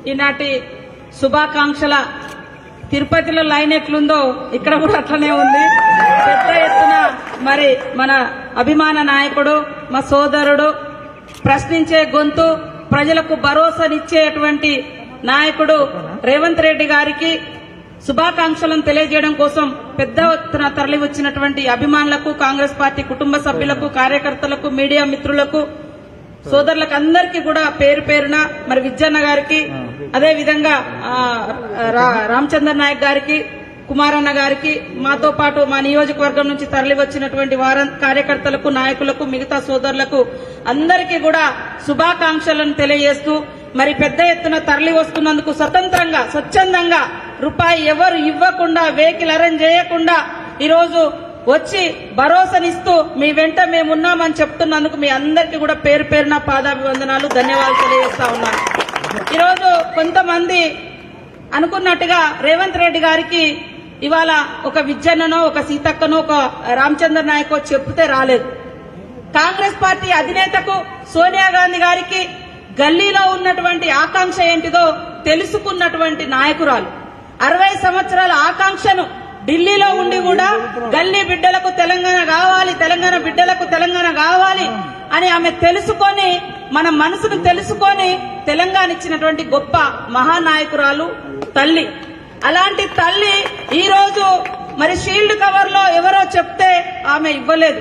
ఈనాటి శుభాకాంక్షల తిరుపతిలో లైన్ ఎట్లుందో ఇక్కడ కూడా అట్లనే ఉంది పెద్ద ఎత్తున మరి మన అభిమాన నాయకుడు మా సోదరుడు ప్రశ్నించే గొంతు ప్రజలకు భరోసానిచ్చేటువంటి నాయకుడు రేవంత్ రెడ్డి గారికి శుభాకాంక్షలను తెలియజేయడం కోసం పెద్ద ఎత్తున తరలి వచ్చినటువంటి అభిమానులకు కాంగ్రెస్ పార్టీ కుటుంబ సభ్యులకు కార్యకర్తలకు మీడియా మిత్రులకు సోదరులకు అందరికీ కూడా పేరు పేరున మరి విజ్జన్న గారికి అదే విధంగా ఆ, రా- రామచంద్ర నాయక్ గారికి కుమారన్న గారికి మాతో పాటు మా నియోజకవర్గం నుంచి తరలి వచ్చినటువంటి వార కార్యకర్తలకు నాయకులకు మిగతా సోదరులకు అందరికీ కూడా శుభాకాంక్షలను తెలియజేస్తూ మరి పెద్ద ఎత్తున తరలి వస్తున్నందుకు స్వతంత్రంగా స్వచ్ఛందంగా రూపాయి ఎవరు ఇవ్వకుండా వెహికల్ అరేంజ్ చేయకుండా ఈరోజు వచ్చి భరోసానిస్తూ మీ వెంట మేమున్నామని చెప్తున్నందుకు మీ అందరికీ కూడా పేరు పేరున పాదాభివందనాలు ధన్యవాదాలు తెలియజేస్తా ఉన్నాను ఈరోజు కొంతమంది అనుకున్నట్టుగా రేవంత్ రెడ్డి గారికి ఇవాళ ఒక విజ్జన్ననో ఒక సీతక్కనో ఒక రామచంద్ర నాయకో చెప్తే రాలేదు కాంగ్రెస్ పార్టీ అధినేతకు సోనియా గాంధీ గారికి గల్లీలో ఉన్నటువంటి ఆకాంక్ష ఏంటిదో తెలుసుకున్నటువంటి నాయకురాలు అరవై సంవత్సరాల ఆకాంక్షను ఢిల్లీలో ఉండి కూడా గల్లీ బిడ్డలకు తెలంగాణ కావాలి తెలంగాణ బిడ్డలకు తెలంగాణ కావాలి అని ఆమె తెలుసుకొని మన మనసును తెలుసుకొని తెలంగాణ ఇచ్చినటువంటి గొప్ప మహానాయకురాలు తల్లి అలాంటి తల్లి ఈ రోజు మరి షీల్డ్ కవర్ లో ఎవరో చెప్తే ఆమె ఇవ్వలేదు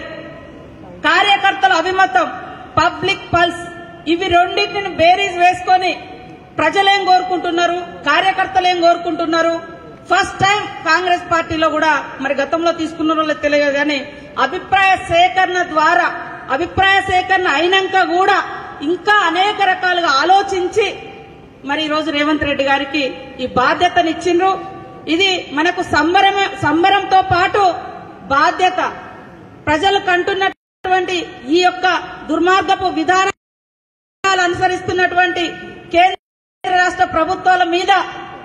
కార్యకర్తల అభిమతం పబ్లిక్ పల్స్ ఇవి రెండింటిని బేరీజ్ వేసుకొని ప్రజలేం కోరుకుంటున్నారు కార్యకర్తలు ఏం కోరుకుంటున్నారు ఫస్ట్ టైం కాంగ్రెస్ పార్టీలో కూడా మరి గతంలో తీసుకున్నారో లేదో తెలియదు కానీ అభిప్రాయ సేకరణ ద్వారా అభిప్రాయ సేకరణ అయినాక కూడా ఇంకా అనేక రకాలుగా ఆలోచించి మరి ఈ రోజు రేవంత్ రెడ్డి గారికి ఈ బాధ్యతనిచ్చిండ్రు ఇది మనకు సంబరమే సంబరంతో పాటు బాధ్యత ప్రజలు కంటున్నటువంటి ఈ యొక్క దుర్మార్గపు విధానాలు అనుసరిస్తున్నటువంటి కేంద్ర రాష్ట్ర ప్రభుత్వాల మీద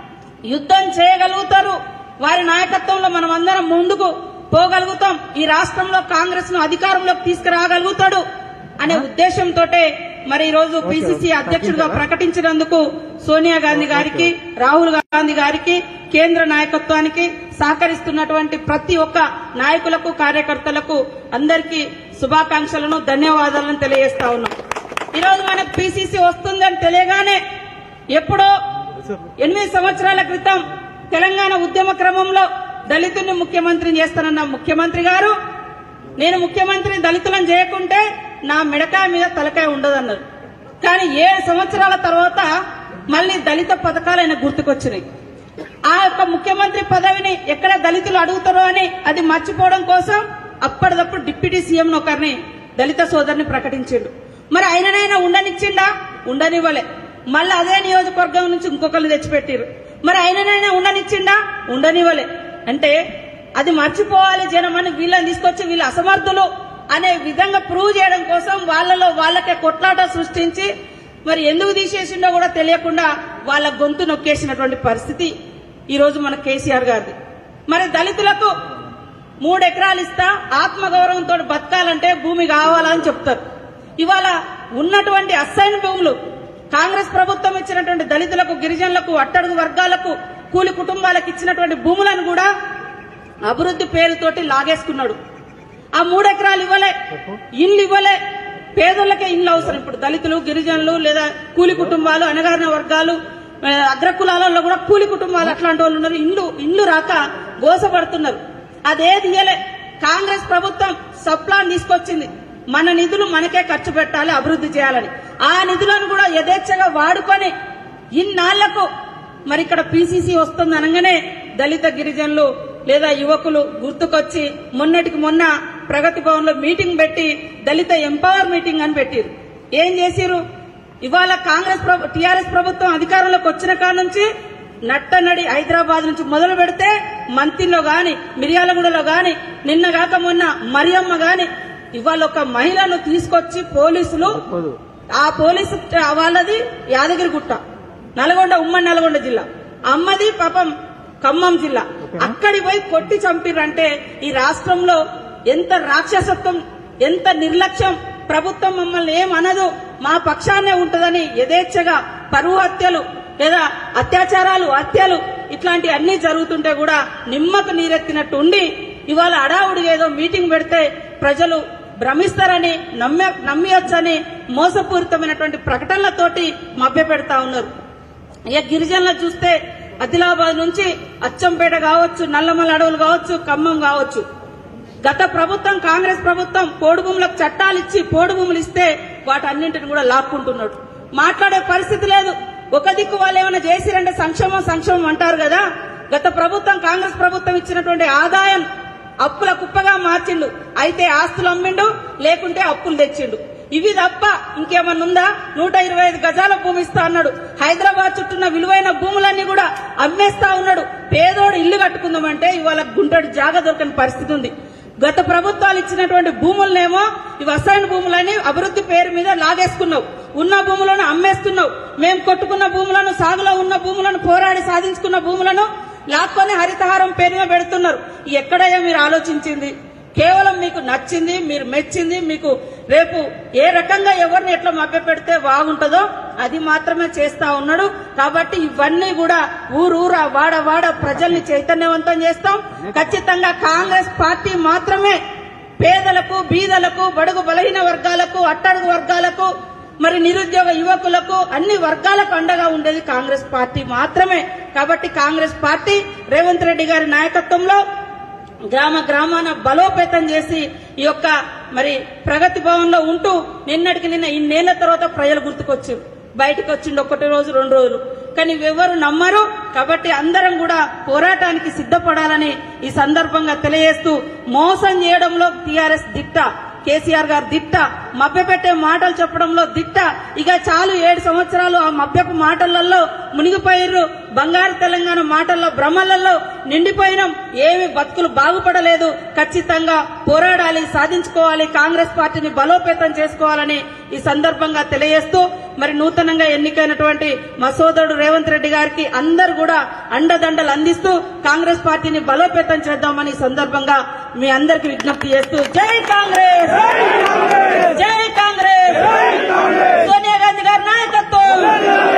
యుద్ధం చేయగలుగుతారు వారి నాయకత్వంలో మనం అందరం ముందుకు పోగలుగుతాం ఈ రాష్ట్రంలో కాంగ్రెస్ ను అధికారంలోకి తీసుకురాగలుగుతాడు అనే ఉద్దేశంతో మరి ఈ రోజు పిసిసి అధ్యక్షుడిగా ప్రకటించినందుకు సోనియా గాంధీ గారికి రాహుల్ గాంధీ గారికి కేంద్ర నాయకత్వానికి సహకరిస్తున్నటువంటి ప్రతి ఒక్క నాయకులకు కార్యకర్తలకు అందరికీ శుభాకాంక్షలను ధన్యవాదాలను తెలియజేస్తా ఉన్నాం ఈ రోజు మనకు పిసిసి వస్తుందని తెలియగానే ఎప్పుడో ఎనిమిది సంవత్సరాల క్రితం తెలంగాణ ఉద్యమ క్రమంలో దళితుల్ని ముఖ్యమంత్రిని చేస్తానన్న ముఖ్యమంత్రి గారు నేను ముఖ్యమంత్రిని దళితులను చేయకుంటే నా మిడకాయ మీద తలకాయ ఉండదన్నారు కానీ ఏడు సంవత్సరాల తర్వాత మళ్ళీ దళిత పథకాలు ఆయన గుర్తుకొచ్చినాయి ఆ యొక్క ముఖ్యమంత్రి పదవిని ఎక్కడ దళితులు అడుగుతారో అని అది మర్చిపోవడం కోసం అప్పటిదప్పుడు డిప్యూటీ సీఎం ఒకరిని దళిత సోదరిని ప్రకటించిండు మరి ఆయననైనా ఉండనిచ్చిండా ఉండనివ్వలే మళ్ళీ అదే నియోజకవర్గం నుంచి ఇంకొకరిని తెచ్చిపెట్టిరు మరి ఆయననైనా ఉండనిచ్చిండా ఉండనివ్వలే అంటే అది మర్చిపోవాలి జనం అని వీళ్ళని తీసుకొచ్చి వీళ్ళు అసమర్థులు అనే విధంగా ప్రూవ్ చేయడం కోసం వాళ్ళలో వాళ్ళకే కొట్లాట సృష్టించి మరి ఎందుకు తీసేసిండో కూడా తెలియకుండా వాళ్ళ గొంతు నొక్కేసినటువంటి పరిస్థితి ఈ రోజు మన కేసీఆర్ గారిది మరి దళితులకు మూడు ఎకరాలు ఇస్తా ఆత్మగౌరవంతో బతకాలంటే భూమి కావాలని చెప్తారు ఇవాళ ఉన్నటువంటి అస్సైన్ భూములు కాంగ్రెస్ ప్రభుత్వం ఇచ్చినటువంటి దళితులకు గిరిజనులకు అట్టడుగు వర్గాలకు కూలి కుటుంబాలకు ఇచ్చినటువంటి భూములను కూడా అభివృద్ధి పేరుతోటి లాగేసుకున్నాడు ఆ మూడు ఎకరాలు ఇవ్వలే ఇల్లు ఇవ్వలే పేదోళ్ళకే ఇల్లు అవసరం ఇప్పుడు దళితులు గిరిజనులు లేదా కూలి కుటుంబాలు అణగారిన వర్గాలు ఆ, అగ్రకులాలలో కూడా కూలి కుటుంబాలు అట్లాంటి వాళ్ళు ఉన్నారు ఇల్లు ఇల్లు రాక గోసపడుతున్నారు అదేది ఇయ్యలే కాంగ్రెస్ ప్రభుత్వం సప్లాన్ తీసుకొచ్చింది మన నిధులు మనకే ఖర్చు పెట్టాలి అభివృద్ధి చేయాలని ఆ నిధులను కూడా యథేచ్ఛగా వాడుకొని ఇన్నాళ్లకు మరి ఇక్కడ పీసీసీ వస్తుంది అనగానే దళిత గిరిజనులు లేదా యువకులు గుర్తుకొచ్చి మొన్నటికి మొన్న ప్రగతి భవన్ లో మీటింగ్ పెట్టి దళిత ఎంపవర్ మీటింగ్ అని పెట్టిరు ఏం చేసిరు ఇవాళ కాంగ్రెస్ టీఆర్ఎస్ ప్రభుత్వం అధికారంలోకి వచ్చిన కాడ నుంచి నట్టనడి హైదరాబాద్ నుంచి మొదలు పెడితే మంతిలో గాని మిర్యాలగూడలో గాని నిన్న కాక మొన్న మరియమ్మ గాని ఇవాళ ఒక మహిళను తీసుకొచ్చి పోలీసులు ఆ పోలీసు వాళ్ళది యాదగిరిగుట్ట నల్గొండ ఉమ్మడి నల్గొండ జిల్లా అమ్మది పాపం ఖమ్మం జిల్లా అక్కడి పోయి కొట్టి చంపిర్రంటే ఈ రాష్ట్రంలో ఎంత రాక్షసత్వం ఎంత నిర్లక్ష్యం ప్రభుత్వం మమ్మల్ని ఏమనదు మా పక్షాన్నే ఉంటదని యథేచ్ఛగా పరువు హత్యలు లేదా అత్యాచారాలు హత్యలు ఇట్లాంటి అన్ని జరుగుతుంటే కూడా నిమ్మకు నీరెత్తినట్టు ఉండి ఇవాళ అడావుడిగా ఏదో మీటింగ్ పెడితే ప్రజలు భ్రమిస్తారని నమ్మ నమ్మియొచ్చని మోసపూరితమైనటువంటి ప్రకటనలతోటి మభ్య పెడతా ఉన్నారు ఇక గిరిజనులు చూస్తే ఆదిలాబాద్ నుంచి అచ్చంపేట కావచ్చు నల్లమల అడవులు కావచ్చు ఖమ్మం కావచ్చు గత ప్రభుత్వం కాంగ్రెస్ ప్రభుత్వం పోడు భూములకు చట్టాలు ఇచ్చి పోడు భూములు ఇస్తే వాటన్నింటిని కూడా లాక్కుంటున్నాడు మాట్లాడే పరిస్థితి లేదు ఒక దిక్కు వాళ్ళు ఏమైనా చేసిరంటే సంక్షేమం సంక్షేమం అంటారు కదా గత ప్రభుత్వం కాంగ్రెస్ ప్రభుత్వం ఇచ్చినటువంటి ఆదాయం అప్పుల కుప్పగా మార్చిండు అయితే ఆస్తులు అమ్మిండు లేకుంటే అప్పులు తెచ్చిండు ఇవి తప్ప ఇంకేమన్నా ఉందా నూట ఇరవై ఐదు గజాల భూమి ఇస్తా అన్నాడు హైదరాబాద్ చుట్టూన్న విలువైన భూములన్నీ కూడా అమ్మేస్తా ఉన్నాడు పేదోడు ఇల్లు కట్టుకుందామంటే ఇవాళ గుంటడి జాగ దొరకని పరిస్థితి ఉంది గత ప్రభుత్వాలు ఇచ్చినటువంటి భూములనేమో ఇవి అసైన్ భూములని అభివృద్ధి పేరు మీద లాగేసుకున్నావు ఉన్న భూములను అమ్మేస్తున్నావు మేము కొట్టుకున్న భూములను సాగులో ఉన్న భూములను పోరాడి సాధించుకున్న భూములను లాక్కొని హరితహారం పేరు మీద పెడుతున్నారు ఎక్కడయ్యా మీరు ఆలోచించింది కేవలం మీకు నచ్చింది మీరు మెచ్చింది మీకు రేపు ఏ రకంగా ఎవరిని ఎట్లా మభ్య పెడితే బాగుంటుందో అది మాత్రమే చేస్తా ఉన్నాడు కాబట్టి ఇవన్నీ కూడా ఊరూర వాడ వాడ ప్రజల్ని చైతన్యవంతం చేస్తాం ఖచ్చితంగా కాంగ్రెస్ పార్టీ మాత్రమే పేదలకు బీదలకు బడుగు బలహీన వర్గాలకు అట్టడుగు వర్గాలకు మరి నిరుద్యోగ యువకులకు అన్ని వర్గాలకు అండగా ఉండేది కాంగ్రెస్ పార్టీ మాత్రమే కాబట్టి కాంగ్రెస్ పార్టీ రేవంత్ రెడ్డి గారి నాయకత్వంలో గ్రామ గ్రామాన బలోపేతం చేసి ఈ యొక్క మరి ప్రగతి భవన్ లో ఉంటూ నిన్నటికి నిన్న ఇన్నేళ్ల తర్వాత ప్రజలు గుర్తుకొచ్చారు బయటకు వచ్చిండు ఒకటి రోజు రెండు రోజులు కానీ ఎవరు నమ్మరు కాబట్టి అందరం కూడా పోరాటానికి సిద్ధపడాలని ఈ సందర్భంగా తెలియజేస్తూ మోసం చేయడంలో టీఆర్ఎస్ దిట్ట కేసీఆర్ గారు దిట్ట మభ్యపెట్టే మాటలు చెప్పడంలో దిట్ట ఇక చాలు ఏడు సంవత్సరాలు ఆ మభ్యపు మాటలలో మునిగిపోయిర్రు బంగారు తెలంగాణ మాటల్లో భ్రమలలో నిండిపోయినాం ఏమి బతుకులు బాగుపడలేదు ఖచ్చితంగా పోరాడాలి సాధించుకోవాలి కాంగ్రెస్ పార్టీని బలోపేతం చేసుకోవాలని ఈ సందర్భంగా తెలియజేస్తూ మరి నూతనంగా ఎన్నికైనటువంటి మా సోదరుడు రేవంత్ రెడ్డి గారికి అందరు కూడా అండదండలు అందిస్తూ కాంగ్రెస్ పార్టీని బలోపేతం చేద్దామని ఈ సందర్భంగా మీ అందరికి విజ్ఞప్తి చేస్తూ జై కాంగ్రెస్ జై కాంగ్రెస్ సోనియా గాంధీ గారి నాయకత్వం